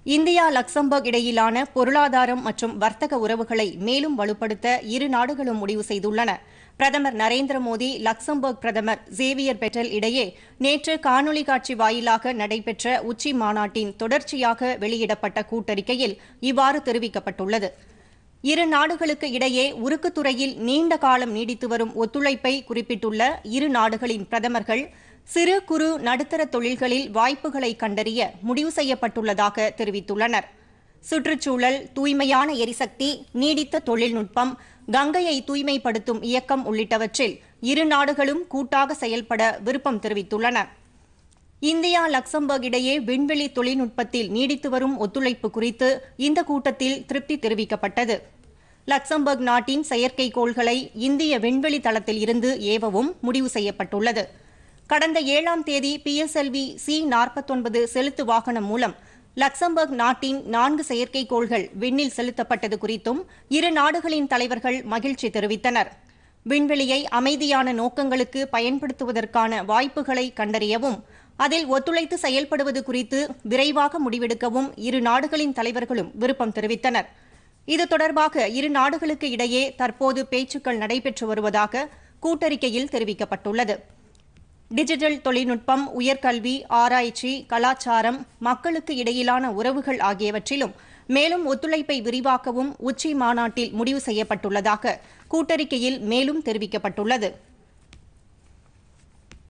India Luxembourg இடையிலான பொருளாதாரம் மற்றும் வர்த்தக உறவுகளை மேலும் வலுப்படுத்த இரு நாடுகளும் முடிவு செய்துள்ளன பிரதமர் நரேந்திர மோடி லக்சம்பர்க் பிரதமர் ஜேவியர் பெட்டல் இடையே நேற்று காணொலி காட்சி வாயிலாக நடைபெற்ற உச்சி மாநாட்டின் தொடர்ச்சியாக வெளியிடப்பட்ட கூட்டறிக்கையில் இவ்வாறு தெரிவிக்கப்பட்டுள்ளது இரு நாடுகளுக்கு இடையே உருக்குத்துறையில் நீண்ட காலம் நீடித்து வரும் ஒத்துழைப்பை குறிப்பிட்டுள்ள இரு நாடுகளின் பிரதமர்கள் சிறு குறு நடுத்தர தொழில்களில் வாய்ப்புகளை கண்டறிய முடிவு செய்யப்பட்டுள்ளதாக தெரிவித்துள்ளனர் சுற்றுச்சூழல் தூய்மையான எரிசக்தி நீடித்த தொழில்நுட்பம் கங்கையை தூய்மைப்படுத்தும் இயக்கம் உள்ளிட்டவற்றில் இரு நாடுகளும் கூட்டாக செயல்பட விருப்பம் தெரிவித்துள்ளன இந்தியா லக்சம்பர்க் இடையே விண்வெளி தொழில்நுட்பத்தில் நீடித்து வரும் ஒத்துழைப்பு குறித்து இந்த கூட்டத்தில் திருப்தி தெரிவிக்கப்பட்டது லக்சம்பர்க் நாட்டின் செயற்கைக்கோள்களை இந்திய விண்வெளி தளத்தில் இருந்து ஏவவும் முடிவு செய்யப்பட்டுள்ளது கடந்த ஏழாம் தேதி பிஎஸ்எல்வி சி நாற்பத்தொன்பது செலுத்து வாகனம் மூலம் லக்சம்பர்க் நாட்டின் நான்கு செயற்கைக்கோள்கள் விண்ணில் செலுத்தப்பட்டது குறித்தும் இரு நாடுகளின் தலைவர்கள் மகிழ்ச்சி தெரிவித்தனர் விண்வெளியை அமைதியான நோக்கங்களுக்கு பயன்படுத்துவதற்கான வாய்ப்புகளை கண்டறியவும் அதில் ஒத்துழைத்து செயல்படுவது குறித்து விரைவாக முடிவெடுக்கவும் இரு நாடுகளின் தலைவர்களும் விருப்பம் தெரிவித்தனர் இது தொடர்பாக இரு நாடுகளுக்கு இடையே தற்போது பேச்சுக்கள் நடைபெற்று வருவதாக கூட்டறிக்கையில் தெரிவிக்கப்பட்டுள்ளது டிஜிட்டல் தொழில்நுட்பம் உயர்கல்வி ஆராய்ச்சி கலாச்சாரம் மக்களுக்கு இடையிலான உறவுகள் ஆகியவற்றிலும் மேலும் ஒத்துழைப்பை விரிவாக்கவும் உச்சி மாநாட்டில் முடிவு செய்யப்பட்டுள்ளதாக கூட்டறிக்கையில் மேலும் தெரிவிக்கப்பட்டுள்ளது